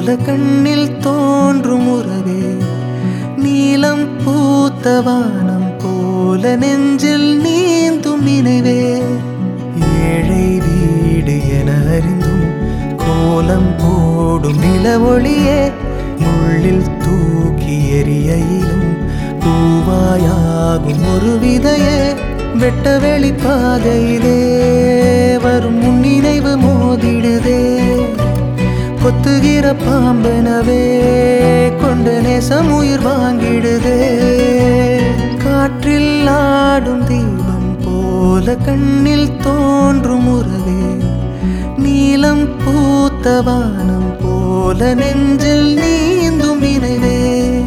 போல கண்ணில் தோன்றும் உறவே நீலம் பூத்த வானம் போல நெஞ்சில் நீந்தும் நினைவே ஏழை வீடு என அறிந்தும் கோலம் போடும் நிலவொளியே முள்ளில் தூக்கி எறியையிலும் பூவாயாகும் ஒரு விதையே வெட்ட வெளி பாதையிலே வரும் முன்னினைவு மோதிடுதே கொத்துகிற பாம்பெனவே கொண்ட நேசம் உயிர் வாங்கிடுதே காற்றில் ஆடும் தீபம் போல கண்ணில் தோன்றும் உறவே நீலம் பூத்த வானம் போல நெஞ்சில் நீந்தும் நினைவே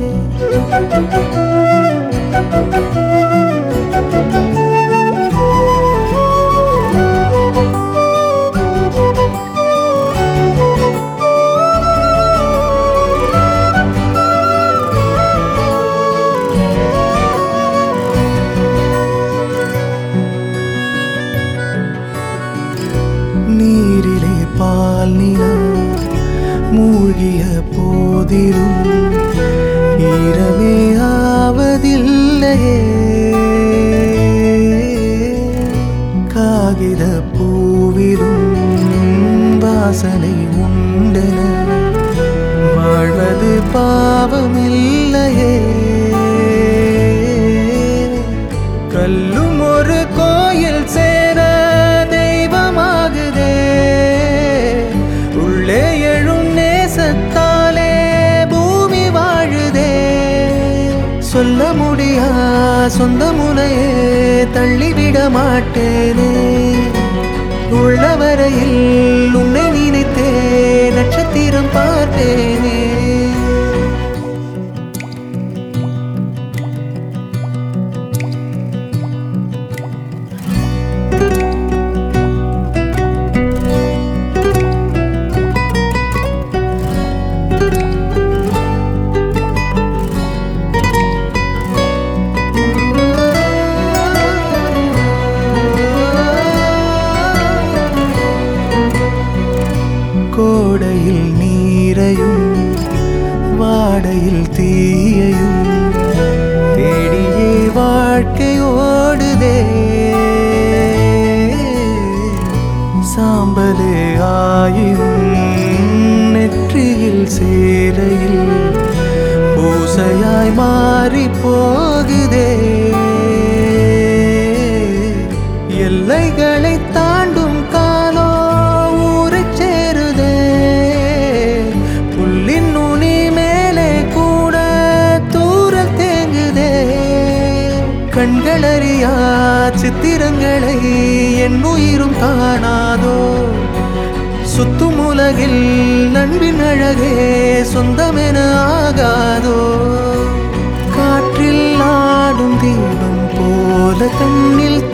நீரிலே பால் நிலா மூழ்கிய போதிலும் ஈரமே ஆவதில்லையே காகித பூவிலும் வாசனை உண்டென வாழ்வது பாவமில்லையே கல்லும் ஒரு கோயில் சேர தெய்வமாகுதே உள்ளே எழும் நேசத்தாலே பூமி வாழுதே சொல்ல முடியா சொந்த முனையே தள்ளிவிட மாட்டேனே உள்ளவரையில் உன்னை நினைத்தே நட்சத்திரம் பார்ப்பேனே கோடையில் நீரையும் வாடையில் தீயையும் தேடியே வாழ்க்கை ஓடுதே சாம்பலே ஆயினும் நெற்றியில் சேலையில் பூசையாய் மாறி போகுதே எல்லைகளை தாண்டும் காலோ ஊரைச் சேருதே புல்லின் நுனி மேலே கூட தூரல் தேங்குதே கண்களறியா சித்திரங்களை என் உயிரும் காணாதோ சுத்தும் உலகில் நண்பின் அழகே சொந்தமென ஆகாதோ காற்றில் ஆடும் தீபம் போல கண்ணில்